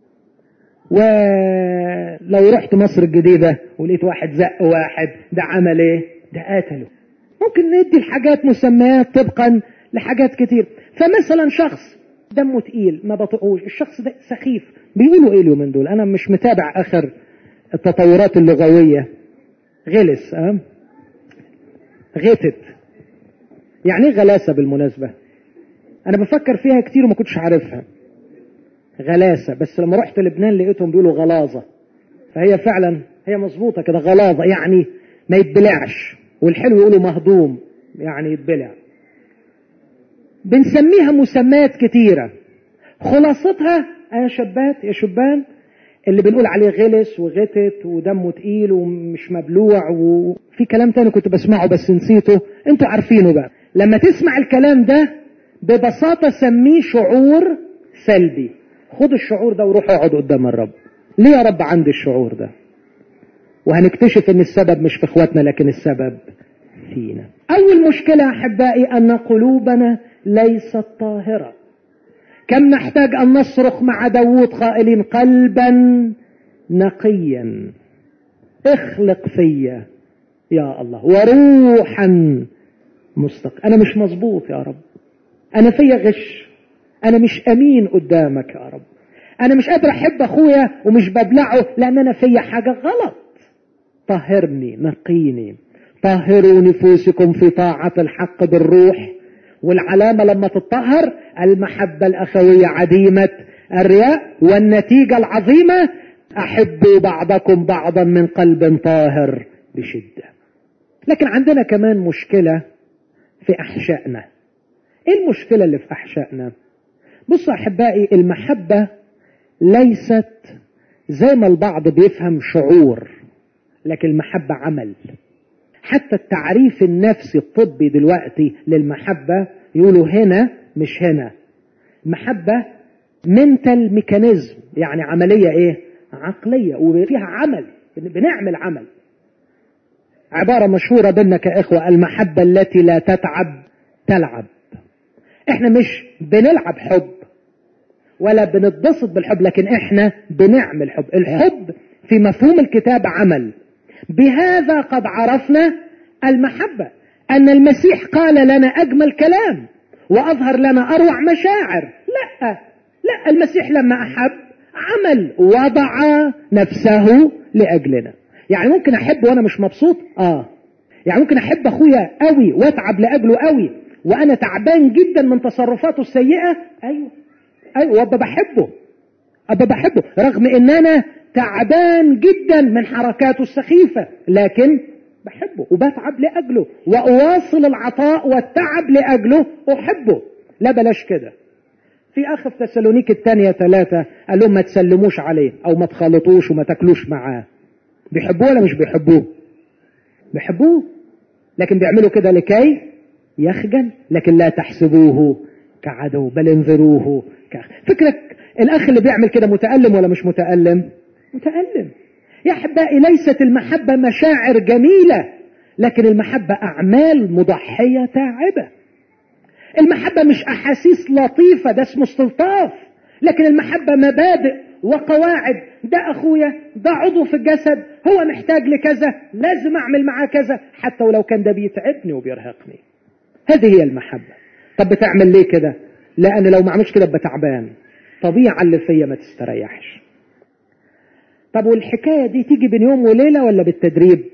ولو رحت مصر الجديدة ولقيت واحد زق واحد ده عمل ايه ده قتله ممكن ندي الحاجات مسميات طبقا لحاجات كتير فمثلا شخص دمه تقيل ما بطقوش الشخص ده سخيف بيقولوا ايه اليومين دول انا مش متابع اخر التطورات اللغوية غلس اه غتت يعني ايه غلاسة بالمناسبة انا بفكر فيها كتير وما كنتش عارفها غلاسة بس لما رحت لبنان لقيتهم بيقولوا غلاظة فهي فعلا هي مظبوطة كده غلاظة يعني ما يتبلعش والحلو يقولوا مهضوم يعني يتبلع بنسميها مسميات كتيرة خلاصتها يا شبات يا شبان اللي بنقول عليه غلس وغتت ودمه تقيل ومش مبلوع وفي كلام تاني كنت بسمعه بس نسيته انتوا عارفينه بقى لما تسمع الكلام ده ببساطة سميه شعور سلبي خد الشعور ده وروح اقعد قدام الرب ليه يا رب عندي الشعور ده وهنكتشف ان السبب مش في اخواتنا لكن السبب فينا اول مشكلة احبائي ان قلوبنا ليست طاهرة كم نحتاج ان نصرخ مع داوود قائلين قلبا نقيا اخلق فيا يا الله وروحا مستق انا مش مظبوط يا رب انا فيا غش انا مش امين قدامك يا رب انا مش قادر احب اخويا ومش ببلعه لان انا فيا حاجة غلط طهرني نقيني طهروا نفوسكم في طاعة الحق بالروح والعلامة لما تطهر المحبة الأخوية عديمة الرياء والنتيجة العظيمة أحبوا بعضكم بعضا من قلب طاهر بشدة لكن عندنا كمان مشكلة في أحشائنا إيه المشكلة اللي في أحشائنا بصوا أحبائي المحبة ليست زي ما البعض بيفهم شعور لكن المحبة عمل حتى التعريف النفسي الطبي دلوقتي للمحبة يقولوا هنا مش هنا محبة منتال ميكانيزم يعني عملية ايه عقلية وفيها عمل بنعمل عمل عبارة مشهورة بينا كإخوة المحبة التي لا تتعب تلعب احنا مش بنلعب حب ولا بنتبسط بالحب لكن احنا بنعمل حب الحب في مفهوم الكتاب عمل بهذا قد عرفنا المحبة أن المسيح قال لنا أجمل كلام وأظهر لنا أروع مشاعر لا لا المسيح لما أحب عمل وضع نفسه لأجلنا يعني ممكن أحب وأنا مش مبسوط آه يعني ممكن أحب أخويا قوي وأتعب لأجله قوي وأنا تعبان جدا من تصرفاته السيئة أيوه أيوه وأبقى بحبه أبقى بحبه رغم إن أنا تعبان جدا من حركاته السخيفة لكن بحبه وبتعب لأجله وأواصل العطاء والتعب لأجله أحبه لا بلاش كده في أخ في تسالونيك الثانية ثلاثة قال لهم ما تسلموش عليه أو ما تخالطوش وما تاكلوش معاه بيحبوه ولا مش بيحبوه بيحبوه لكن بيعملوا كده لكي يخجل لكن لا تحسبوه كعدو بل انذروه كأخ. فكرك الاخ اللي بيعمل كده متألم ولا مش متألم متألم يا احبائي ليست المحبة مشاعر جميلة لكن المحبة اعمال مضحية تعبة المحبة مش احاسيس لطيفة ده اسمه استلطاف لكن المحبة مبادئ وقواعد ده اخويا ده عضو في الجسد هو محتاج لكذا لازم اعمل معاه كذا حتى ولو كان ده بيتعبني وبيرهقني هذه هي المحبة طب بتعمل ليه كده لان لو ما عملش كده بتعبان طبيعة اللي فيا ما تستريحش طب والحكاية دي تيجي بين يوم وليلة ولا بالتدريب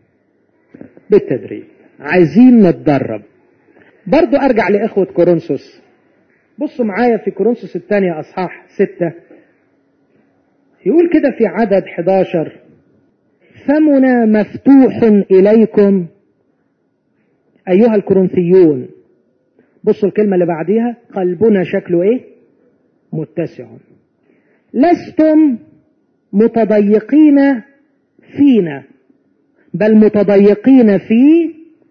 بالتدريب عايزين نتدرب برضو ارجع لاخوة كورنثوس بصوا معايا في كورنثوس الثانية اصحاح ستة يقول كده في عدد 11 فمنا مفتوح اليكم ايها الكورنثيون بصوا الكلمة اللي بعديها قلبنا شكله ايه متسع لستم متضيقين فينا بل متضيقين في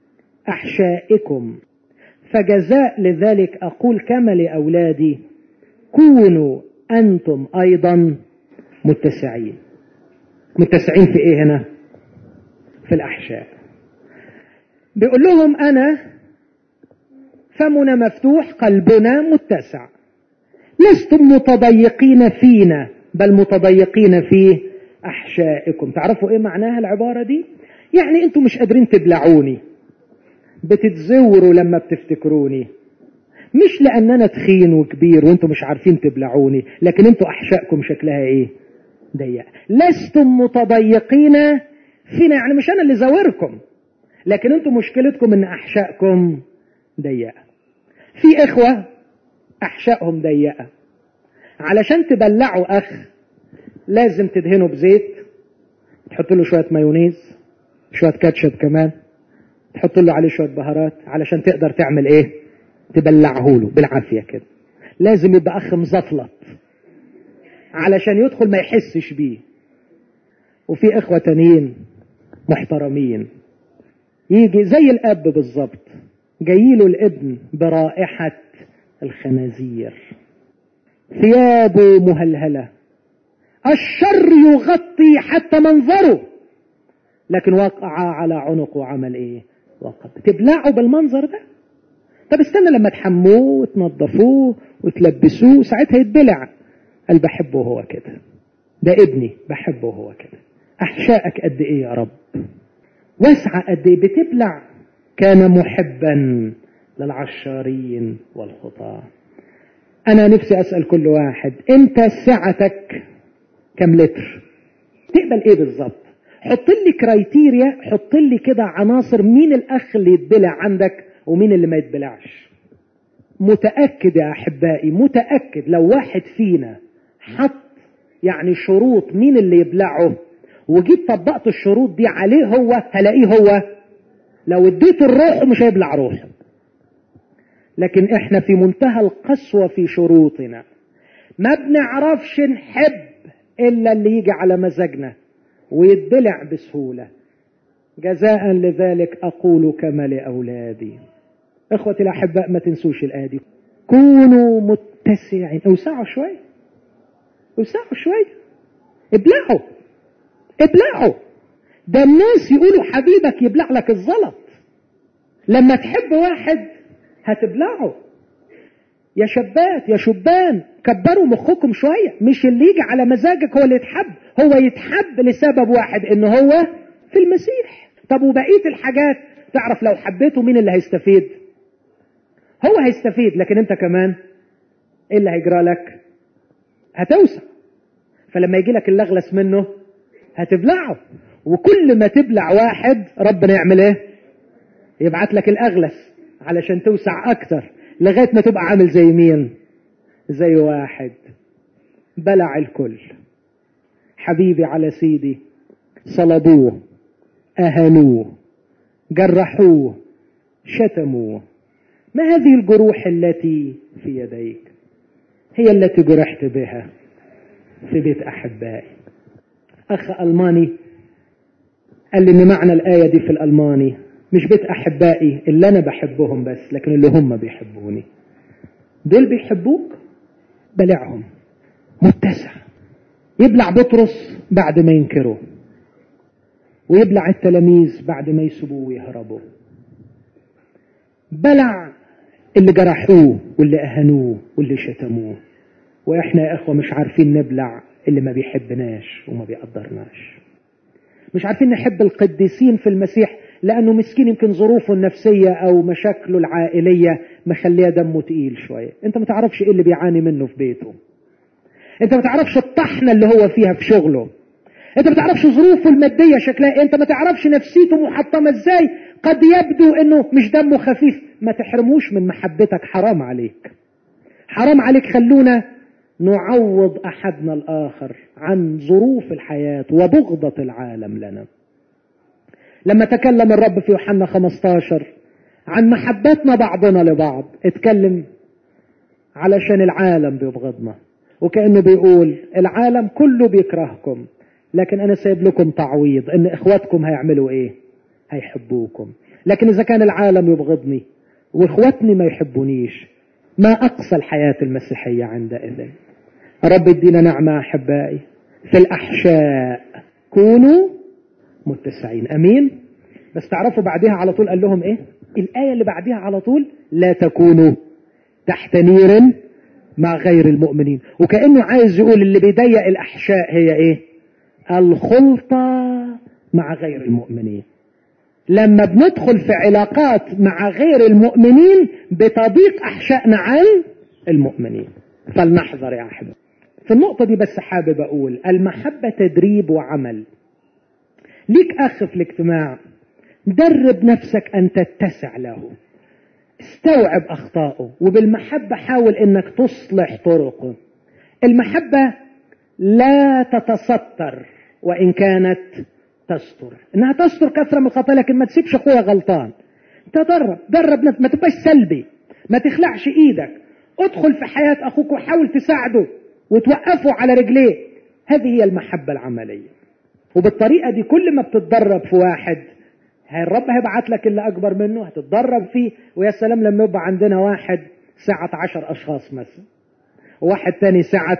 احشائكم فجزاء لذلك اقول كما لاولادي كونوا انتم ايضا متسعين متسعين في ايه هنا في الاحشاء بيقول لهم انا فمنا مفتوح قلبنا متسع لستم متضيقين فينا بل متضيقين في احشائكم تعرفوا ايه معناها العباره دي يعني انتم مش قادرين تبلعوني بتتزوروا لما بتفتكروني مش لان انا تخين وكبير وانتم مش عارفين تبلعوني لكن انتوا احشائكم شكلها ايه ضيقه لستم متضيقين فينا يعني مش انا اللي زاوركم لكن انتم مشكلتكم ان احشائكم ضيقه في اخوه احشائهم ضيقه علشان تبلعوا اخ لازم تدهنه بزيت تحط له شويه مايونيز شويه كاتشب كمان تحط له عليه شويه بهارات علشان تقدر تعمل ايه تبلعه له بالعافيه كده لازم يبقى اخ مزفلط علشان يدخل ما يحسش بيه وفي اخوه تانيين محترمين يجي زي الاب بالظبط جاي له الابن برائحه الخنازير ثيابه مهلهله الشر يغطي حتى منظره لكن وقع على عنقه وعمل ايه وقف تبلعه بالمنظر ده طب استنى لما تحموه وتنظفوه وتلبسوه ساعتها يتبلع قال بحبه هو كده ده ابني بحبه هو كده احشائك قد ايه يا رب واسعة قد ايه بتبلع كان محبا للعشارين والخطاة انا نفسي اسأل كل واحد انت سعتك كم لتر تقبل ايه بالظبط حط لي كرايتيريا حط لي كده عناصر مين الاخ اللي يتبلع عندك ومين اللي ما يتبلعش متاكد يا احبائي متاكد لو واحد فينا حط يعني شروط مين اللي يبلعه وجيت طبقت الشروط دي عليه هو هلاقيه هو لو اديته الروح مش هيبلع روحه لكن احنا في منتهى القسوه في شروطنا ما بنعرفش نحب الا اللي يجي على مزاجنا ويتبلع بسهولة جزاء لذلك أقول كما لأولادي إخوتي الأحباء ما تنسوش الآية دي كونوا متسعين اوسعوا شوية اوسعوا شوية ابلعوا ابلعوا ده الناس يقولوا حبيبك يبلع لك الزلط لما تحب واحد هتبلعه يا شبات يا شبان كبروا مخكم شوية مش اللي يجي على مزاجك هو اللي يتحب هو يتحب لسبب واحد ان هو في المسيح طب وبقية الحاجات تعرف لو حبيته مين اللي هيستفيد هو هيستفيد لكن انت كمان ايه اللي هيجرى لك هتوسع فلما يجي لك اللغلس منه هتبلعه وكل ما تبلع واحد ربنا يعمل ايه يبعت لك الاغلس علشان توسع اكتر لغايه ما تبقى عامل زي مين زي واحد بلع الكل حبيبي على سيدي صلبوه اهانوه جرحوه شتموه ما هذه الجروح التي في يديك هي التي جرحت بها في بيت احبائي اخ الماني قال لي ان معنى الايه دي في الالماني مش بيت احبائي اللي انا بحبهم بس لكن اللي هم بيحبوني دول بيحبوك بلعهم متسع يبلع بطرس بعد ما ينكره ويبلع التلاميذ بعد ما يسيبوه ويهربوا بلع اللي جرحوه واللي اهانوه واللي شتموه واحنا يا اخوه مش عارفين نبلع اللي ما بيحبناش وما بيقدرناش مش عارفين نحب القديسين في المسيح لانه مسكين يمكن ظروفه النفسيه او مشاكله العائليه مخليه دمه تقيل شويه انت ما تعرفش ايه اللي بيعاني منه في بيته انت ما تعرفش الطحنه اللي هو فيها في شغله انت ما تعرفش ظروفه الماديه شكلها إيه؟ انت ما تعرفش نفسيته محطمه ازاي قد يبدو انه مش دمه خفيف ما تحرموش من محبتك حرام عليك حرام عليك خلونا نعوض احدنا الاخر عن ظروف الحياه وبغضه العالم لنا لما تكلم الرب في يوحنا 15 عن محبتنا بعضنا لبعض اتكلم علشان العالم بيبغضنا وكأنه بيقول العالم كله بيكرهكم لكن انا سايب لكم تعويض ان اخواتكم هيعملوا ايه هيحبوكم لكن اذا كان العالم يبغضني واخواتني ما يحبونيش ما اقصى الحياة المسيحية عندئذ رب ادينا نعمة احبائي في الاحشاء كونوا متسعين امين بس تعرفوا بعدها على طول قال لهم ايه الايه اللي بعدها على طول لا تكونوا تحت نير مع غير المؤمنين وكانه عايز يقول اللي بيضيق الاحشاء هي ايه الخلطه مع غير المؤمنين لما بندخل في علاقات مع غير المؤمنين بتضيق احشائنا عن المؤمنين فلنحذر يا احباب في النقطه دي بس حابب اقول المحبه تدريب وعمل ليك اخ في الاجتماع درب نفسك ان تتسع له استوعب اخطائه وبالمحبه حاول انك تصلح طرقه المحبه لا تتستر وان كانت تستر انها تستر كثره من الخطايا لكن ما تسيبش اخويا غلطان تدرب درب نفسك ما تبقاش سلبي ما تخلعش ايدك ادخل في حياه اخوك وحاول تساعده وتوقفه على رجليه هذه هي المحبه العمليه وبالطريقه دي كل ما بتتدرب في واحد الرب هيبعت لك اللي اكبر منه هتتدرب فيه ويا سلام لما يبقى عندنا واحد ساعة عشر اشخاص مثلا وواحد تاني ساعة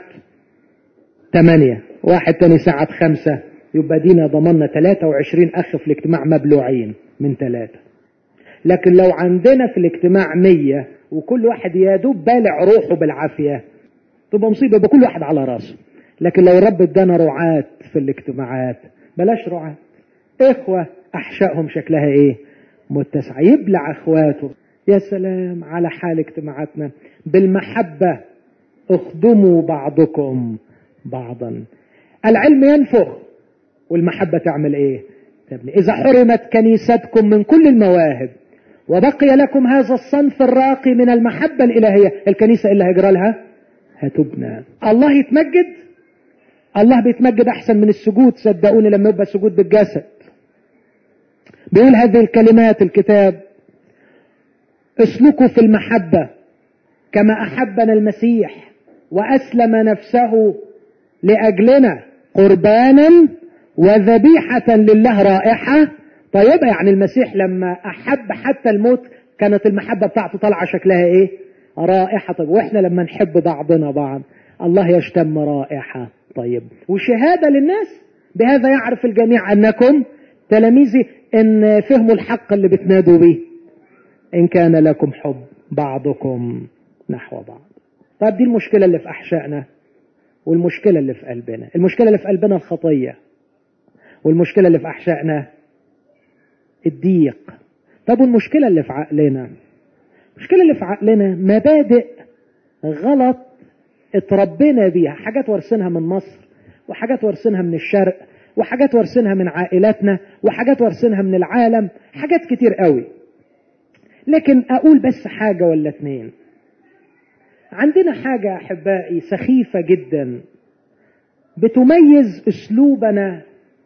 ثمانية واحد تاني ساعة خمسة يبقى دينا ضمننا 23 اخ في الاجتماع مبلوعين من ثلاثة لكن لو عندنا في الاجتماع مية وكل واحد يا دوب بالع روحه بالعافية تبقى مصيبة يبقى كل واحد على راسه لكن لو الرب ادانا رعاة في الاجتماعات بلاش رعاة اخوة احشائهم شكلها ايه متسعة يبلع اخواته يا سلام على حال اجتماعاتنا بالمحبة اخدموا بعضكم بعضا العلم ينفخ والمحبة تعمل ايه تبني اذا حرمت كنيستكم من كل المواهب وبقي لكم هذا الصنف الراقي من المحبة الالهية الكنيسة اللي هيجرى لها هتبنى الله يتمجد الله بيتمجد احسن من السجود صدقوني لما يبقى سجود بالجسد بيقول هذه الكلمات الكتاب اسلكوا في المحبة كما أحبنا المسيح وأسلم نفسه لأجلنا قربانا وذبيحة لله رائحة طيب يعني المسيح لما أحب حتى الموت كانت المحبة بتاعته طالعة شكلها إيه رائحة طيب وإحنا لما نحب بعضنا بعض الله يشتم رائحة طيب وشهادة للناس بهذا يعرف الجميع أنكم تلاميذي ان فهموا الحق اللي بتنادوا به ان كان لكم حب بعضكم نحو بعض طيب دي المشكله اللي في احشائنا والمشكله اللي في قلبنا المشكله اللي في قلبنا الخطيه والمشكله اللي في احشائنا الضيق طب والمشكله اللي في عقلنا المشكله اللي في عقلنا مبادئ غلط اتربينا بيها حاجات ورثينها من مصر وحاجات ورثينها من الشرق وحاجات ورثينها من عائلاتنا وحاجات ورثينها من العالم حاجات كتير قوي لكن اقول بس حاجة ولا اتنين عندنا حاجة احبائي سخيفة جدا بتميز اسلوبنا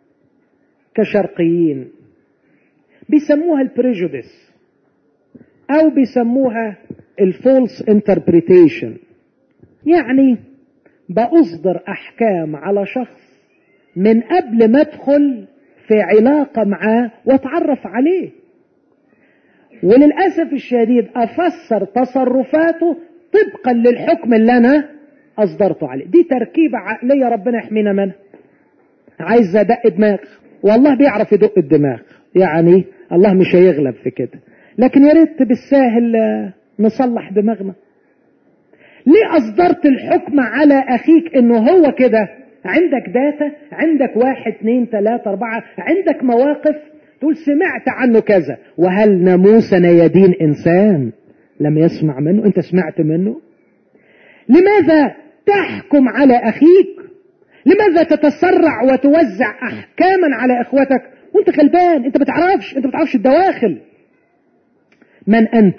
كشرقيين بيسموها البريجوديس او بيسموها الفولس انتربريتيشن يعني بأصدر احكام على شخص من قبل ما ادخل في علاقة معاه واتعرف عليه وللأسف الشديد أفسر تصرفاته طبقا للحكم اللي أنا أصدرته عليه دي تركيبة عقلية ربنا يحمينا منها عايز أدق دماغ والله بيعرف يدق الدماغ يعني الله مش هيغلب في كده لكن يا ريت بالساهل نصلح دماغنا ليه أصدرت الحكم على أخيك إنه هو كده عندك داتا عندك واحد اثنين ثلاثة أربعة عندك مواقف تقول سمعت عنه كذا وهل ناموسنا يدين إنسان لم يسمع منه أنت سمعت منه لماذا تحكم على أخيك لماذا تتسرع وتوزع أحكاما على إخوتك وانت غلبان انت بتعرفش انت بتعرفش الدواخل من أنت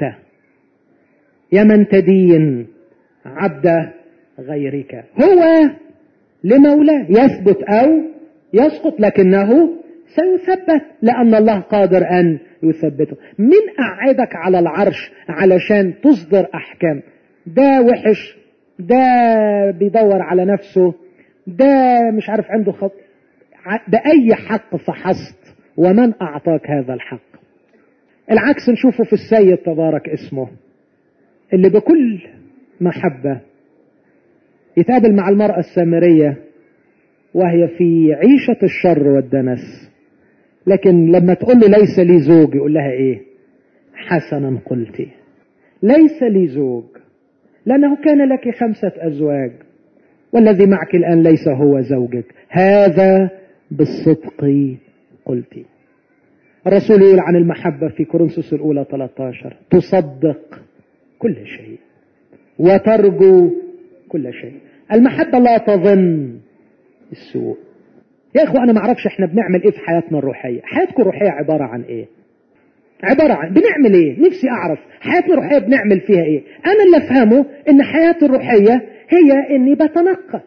يا من تدين عبد غيرك هو لمولاه يثبت أو يسقط لكنه سيثبت لأن الله قادر أن يثبته من أعدك على العرش علشان تصدر أحكام ده وحش ده بيدور على نفسه ده مش عارف عنده خط بأي حق فحصت ومن أعطاك هذا الحق العكس نشوفه في السيد تبارك اسمه اللي بكل محبة يتقابل مع المرأة السامرية وهي في عيشة الشر والدنس لكن لما تقول له ليس لي زوج يقول لها ايه حسنا قلت ليس لي زوج لأنه كان لك خمسة أزواج والذي معك الآن ليس هو زوجك هذا بالصدق قلت الرسول يقول عن المحبة في كورنثوس الأولى 13 تصدق كل شيء وترجو كل شيء المحبة لا تظن السوء يا اخوة انا ما اعرفش احنا بنعمل ايه في حياتنا الروحية حياتكم الروحية عبارة عن ايه عبارة عن بنعمل ايه نفسي اعرف حياتنا الروحية بنعمل فيها ايه انا اللي افهمه ان حياتي الروحية هي اني بتنقى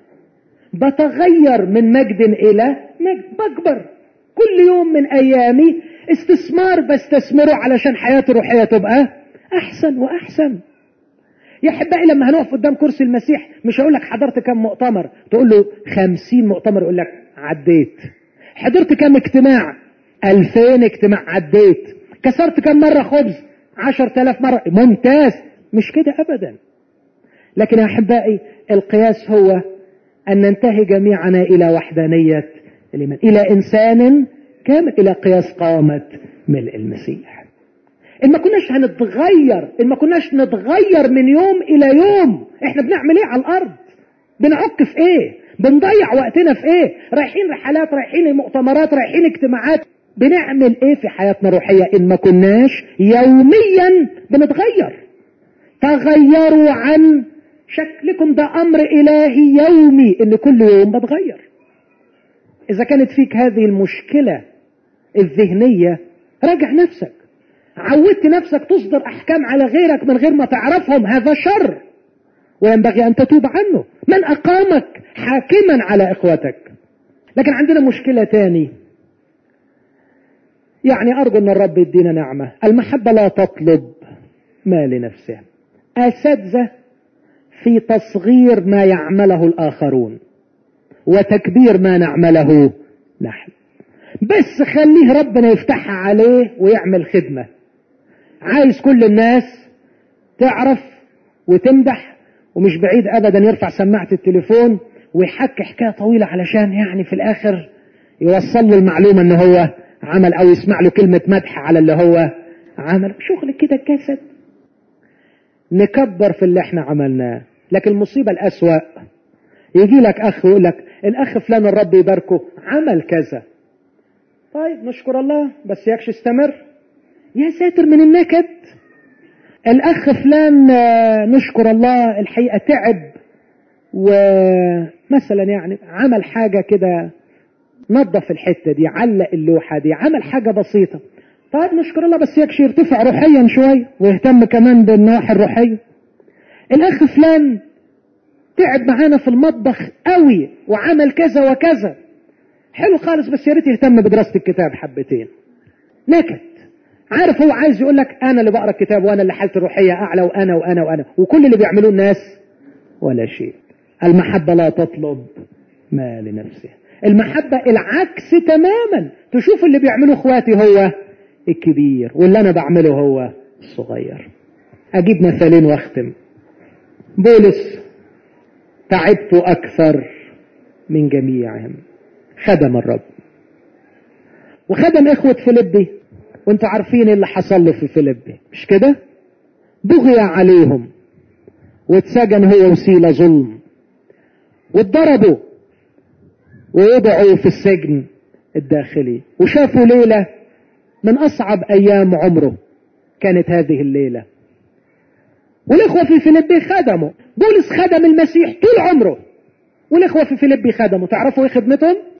بتغير من مجد الى مجد بكبر كل يوم من ايامي استثمار بستثمره علشان حياتي الروحية تبقى احسن واحسن يا احبائي لما هنقف قدام كرسي المسيح مش هقول لك حضرت كم مؤتمر تقول له خمسين مؤتمر يقول لك عديت حضرت كم اجتماع ألفين اجتماع عديت كسرت كم مرة خبز عشر تلاف مرة ممتاز مش كده أبدا لكن يا أحبائي القياس هو أن ننتهي جميعنا إلى وحدانية الإيمان إلى إنسان كامل إلى قياس قامة ملء المسيح إن ما كناش هنتغير إن ما كناش نتغير من يوم إلى يوم إحنا بنعمل إيه على الأرض بنعك في إيه بنضيع وقتنا في إيه رايحين رحلات رايحين مؤتمرات رايحين اجتماعات بنعمل إيه في حياتنا الروحية إن ما كناش يوميا بنتغير تغيروا عن شكلكم ده أمر إلهي يومي إن كل يوم بتغير إذا كانت فيك هذه المشكلة الذهنية راجع نفسك عودت نفسك تصدر أحكام على غيرك من غير ما تعرفهم هذا شر وينبغي أن تتوب عنه من أقامك حاكما على إخوتك لكن عندنا مشكلة تاني يعني أرجو أن الرب يدينا نعمة المحبة لا تطلب ما لنفسها أساتذة في تصغير ما يعمله الآخرون وتكبير ما نعمله نحن بس خليه ربنا يفتحها عليه ويعمل خدمة عايز كل الناس تعرف وتمدح ومش بعيد ابدا يرفع سماعة التليفون ويحكي حكاية طويلة علشان يعني في الاخر يوصل له المعلومة ان هو عمل او يسمع له كلمة مدح على اللي هو عمل شغل كده الجسد نكبر في اللي احنا عملناه لكن المصيبة الأسوأ يجي لك أخ ويقول لك الأخ فلان الرب يباركه عمل كذا طيب نشكر الله بس يكش استمر يا ساتر من النكد الأخ فلان نشكر الله الحقيقة تعب ومثلا يعني عمل حاجة كده نظف الحتة دي علق اللوحة دي عمل حاجة بسيطة طيب نشكر الله بس يكشي يرتفع روحيا شوية ويهتم كمان بالنواحي الروحية الأخ فلان تعب معانا في المطبخ قوي وعمل كذا وكذا حلو خالص بس يا ريت يهتم بدراسة الكتاب حبتين نكد عارف هو عايز يقول لك انا اللي بقرا الكتاب وانا اللي حالتي الروحيه اعلى وانا وانا وانا وكل اللي بيعملوه الناس ولا شيء المحبه لا تطلب ما لنفسها المحبة العكس تماما تشوف اللي بيعمله اخواتي هو الكبير واللي انا بعمله هو الصغير اجيب مثالين واختم بولس تعبت اكثر من جميعهم خدم الرب وخدم اخوة فيلبي وانتوا عارفين اللي حصل له في فيلبي مش كده بغي عليهم واتسجن هو وسيلة ظلم واتضربوا ووضعوا في السجن الداخلي وشافوا ليلة من أصعب أيام عمره كانت هذه الليلة والإخوة في فيلبي خدموا بولس خدم المسيح طول عمره والإخوة في فيلبي خدموا تعرفوا إيه خدمتهم